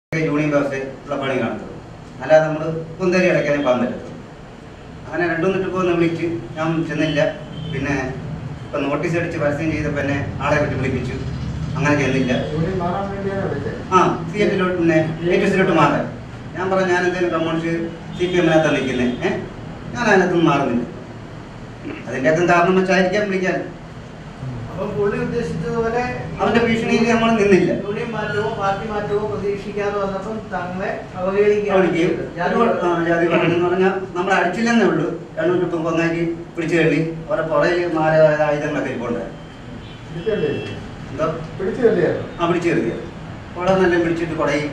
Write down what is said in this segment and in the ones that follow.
Union വ്യവസ്ഥ ഉള്ള പണി കാണത്തുള്ളൂ അല്ലാതെ നമ്മൾ കുന്തരി അടയ്ക്കാനേ പോകാൻ പറ്റത്തുള്ളൂ അങ്ങനെ രണ്ടും നിട്ട് പോകുന്ന വിളിച്ച് ഞാൻ ചെന്നില്ല പിന്നെ ഇപ്പം നോട്ടീസ് അടിച്ച് പരസ്യം ചെയ്തപ്പോൾ എന്നെ ആളെ വിട്ട് വിളിപ്പിച്ചു അങ്ങനെ ചെന്നില്ല യൂണിയൻ മാറാൻ വേണ്ടിയാണ് വിളിച്ചത് ആ സി എഫിലോട്ട് പിന്നെ എ ടി സിലോട്ട് മാറാൻ ഞാൻ പറഞ്ഞു ഞാൻ എന്തെങ്കിലും കമ്മ്യൂണിസ്റ്റ് സി പി എമ്മിനകത്താണ് നിൽക്കുന്നത് ഏഹ് ഞാൻ അതിനകത്തൊന്നും മാറുന്നില്ല അതിൻ്റെയൊക്കെ കാരണം വെച്ചായിരിക്കാം വിളിക്കാൻ അപ്പം പുള്ളി ഉദ്ദേശിച്ചതുപോലെ അവന്റെ ഭീഷണിയിൽ നമ്മൾ നിന്നില്ല യൂണിയൻ മാറ്റമോ പാർട്ടി മാറ്റമോ പ്രതീക്ഷിക്കാതെ വന്നപ്പം തങ്ങളെ അവനിക്ക് അവഹേളിക്കുകയാണ് ഒരുപാട് ആ, ജാതി പറഞ്ഞു എന്ന് പറഞ്ഞാൽ നമ്മൾ അടിച്ചില്ലെന്നേ ഉള്ളൂ രണ്ടു പൊങ്ങാക്കി പിടിച്ചു തള്ളി അവരെ പുറയിൽ മാല ആയുധങ്ങളൊക്കെ ഇരിപ്പുണ്ട് പിടിച്ചല്ലേ എന്തോ പിടിച്ചു തന്നെയായിരുന്നു ആ പിടിച്ചു കയറിയ കുട നല്ല പിടിച്ചിട്ട് കുടയും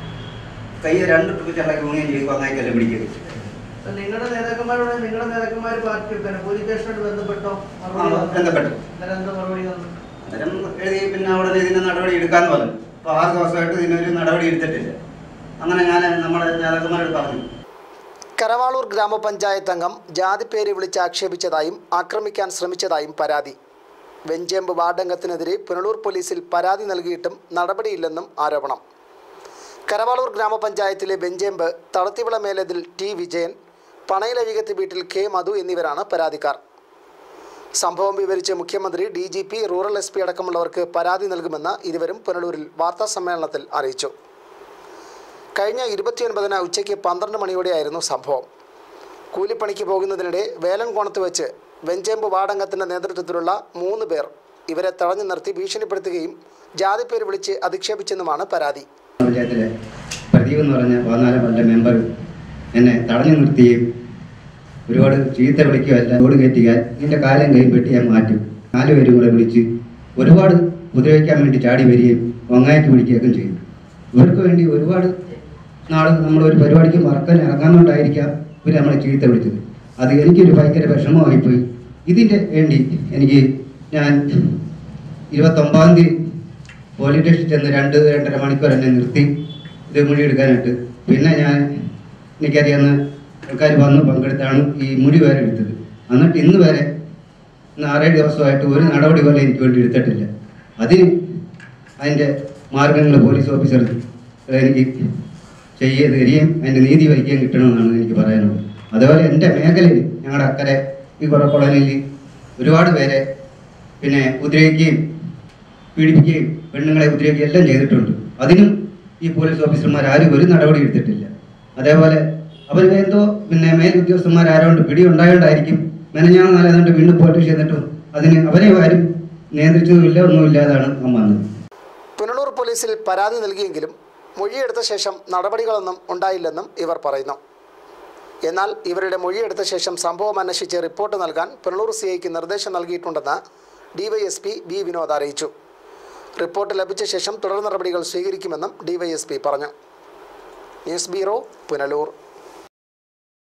കൈ രണ്ട് ട്രിപ്പ് ചള്ളക്ക് യൂണിയൻ ചെയ്ത് പൊങ്ങാക്കിയല്ലേ പിടിക്കുക അപ്പൊ നിങ്ങളുടെ നേതാക്കന്മാരോട് നിങ്ങളുടെ നേതാക്കന്മാർ പാർട്ടി പിന്നെ പോലീസ് സ്റ്റേഷനോട് ബന്ധപ്പെട്ടോ മറുപടി ആ, വന്നോ? ബന്ധപ്പെട്ടു. അന്നേരം എന്താ മറുപടി വന്നു അന്നേരം എഴുതി പിന്നെ അവിടെ ഇതിന് നടപടി എടുക്കാന്ന് പറഞ്ഞു അപ്പോൾ ആറ് ദിവസമായിട്ട് ഇതിനൊരു നടപടി എടുത്തിട്ടില്ല അങ്ങനെ ഞാൻ നമ്മുടെ നേതാക്കന്മാരോട് പറഞ്ഞു കരവാളൂർ ഗ്രാമപഞ്ചായത്ത് അംഗം ജാതിപ്പേര് വിളിച്ച് ആക്ഷേപിച്ചതായും ആക്രമിക്കാൻ ശ്രമിച്ചതായും പരാതി വെഞ്ചേമ്പ് വാർഡംഗത്തിനെതിരെ പുനലൂർ പോലീസിൽ പരാതി നൽകിയിട്ടും നടപടിയില്ലെന്നും ആരോപണം കരവാളൂർ ഗ്രാമപഞ്ചായത്തിലെ വെഞ്ചേമ്പ് തളത്തിവിള മേലതിൽ ടി വിജയൻ പണയിലഴികത്ത് വീട്ടിൽ കെ മധു എന്നിവരാണ് പരാതിക്കാർ സംഭവം വിവരിച്ച് മുഖ്യമന്ത്രി D G P rural S P അടക്കമുള്ളവർക്ക് പരാതി നൽകുമെന്ന് ഇരുവരും പുനലൂരിൽ വാർത്താ സമ്മേളനത്തിൽ അറിയിച്ചു കഴിഞ്ഞ ഇരുപത്തിയൊൻപതിന് ഉച്ചയ്ക്ക് പന്ത്രണ്ട് മണിയോടെയായിരുന്നു സംഭവം കൂലിപ്പണിക്ക് പോകുന്നതിനിടെ വേലൻകോണത്ത് വെച്ച് വെഞ്ചേമ്പ് വാടകത്തിൻ്റെ നേതൃത്വത്തിലുള്ള മൂന്ന് പേർ ഇവരെ തടഞ്ഞു നിർത്തി ഭീഷണിപ്പെടുത്തുകയും ജാതിപ്പേര് വിളിച്ച് അധിക്ഷേപിച്ചെന്നുമാണ് പരാതി പഞ്ചായത്തിലെ പ്രദീപ് എന്ന് പറഞ്ഞ പതിനാലാം വാർഡിലെ മെമ്പർ എന്നെ തടഞ്ഞു നിർത്തുകയും ഒരുപാട് ചീത്ത വിളിക്കുകയല്ല റോഡ് കയറ്റിയാൽ നിന്റെ കാലം കൈ വെട്ടി ഞാൻ മാറ്റും നാല് പേരും കൂടെ വിളിച്ച് ഒരുപാട് ഉപദ്രവിക്കാൻ വേണ്ടി ചാടി വരികയും ഒങ്ങായിട്ട് വിളിക്കുകയൊക്കെ ചെയ്യും ഇവർക്ക് വേണ്ടി ഒരുപാട് നാൾ നമ്മൾ ഒരു പരിപാടിക്ക് മറക്കാൻ ഇറങ്ങാന്നുകൊണ്ടായിരിക്കാം ഇവർ നമ്മളെ ചീത്ത വിളിച്ചത് അത് എനിക്കൊരു ഭയങ്കര വിഷമമായിപ്പോയി ഇതിൻ്റെ വേണ്ടി എനിക്ക് ഞാൻ ഇരുപത്തൊമ്പതാം തീയതി പോലീസ് സ്റ്റേഷനിൽ ചെന്ന് രണ്ട് രണ്ടര മണിക്കൂർ എന്നെ നിർത്തി ഇത് മൊഴി എടുക്കാനായിട്ട് പിന്നെ ഞാൻ എനിക്കറിയാവുന്ന ആൾക്കാർ വന്ന് പങ്കെടുത്താണ് ഈ മുടി വരെ എടുത്തത് എന്നിട്ട് ഇന്ന് വരെ ഇന്ന് ആറേഴ് ദിവസമായിട്ട് ഒരു നടപടി പോലും എനിക്ക് വേണ്ടി എടുത്തിട്ടില്ല അതിന് അതിൻ്റെ മാർഗങ്ങൾ പോലീസ് ഓഫീസർ എനിക്ക് ചെയ്ത് തരികയും അതിൻ്റെ നീതി വഹിക്കുകയും കിട്ടണമെന്നാണ് എനിക്ക് പറയാനുള്ളത് അതുപോലെ എൻ്റെ മേഖലയിൽ ഞങ്ങളുടെ അക്കരെ ഈ കുറേ കോളനിയിൽ ഒരുപാട് പേരെ പിന്നെ ഉപദ്രവിക്കുകയും പീഡിപ്പിക്കുകയും പെണ്ണുങ്ങളെ ഉപദ്രവിക്കുകയും എല്ലാം ചെയ്തിട്ടുണ്ട് അതിനും ഈ പോലീസ് ഓഫീസർമാർ ആരും ഒരു നടപടി എടുത്തിട്ടില്ല അതേപോലെ അവർ എന്തോ പിന്നെ മേൽ ഉദ്യോഗസ്ഥന്മാർ ആരോണ്ട് പിടി ഉണ്ടായോണ്ടായിരിക്കും മെനഞ്ഞാന്ന് നാലേതാണ്ട് വീണ്ടും പോലീസ് ചെന്നിട്ടും അതിന് അവരെ ആരും നിയന്ത്രിച്ചതുമില്ല ഒന്നുമില്ലാതാണ് നാം വന്നത് പുനലൂർ പോലീസിൽ പരാതി നൽകിയെങ്കിലും മൊഴിയെടുത്ത ശേഷം നടപടികളൊന്നും ഉണ്ടായില്ലെന്നും ഇവർ പറയുന്നു എന്നാൽ ഇവരുടെ മൊഴിയെടുത്ത ശേഷം സംഭവം അന്വേഷിച്ച് റിപ്പോർട്ട് നൽകാൻ പുനലൂർ സി ഐക്ക് നിർദ്ദേശം നൽകിയിട്ടുണ്ടെന്ന് ഡിവൈഎസ്പി ബി വിനോദ് അറിയിച്ചു റിപ്പോർട്ട് ലഭിച്ച ശേഷം തുടർ നടപടികൾ സ്വീകരിക്കുമെന്നും ഡിവൈഎസ്പി പറഞ്ഞു ന്യൂസ് ബ്യൂറോ പുനലൂർ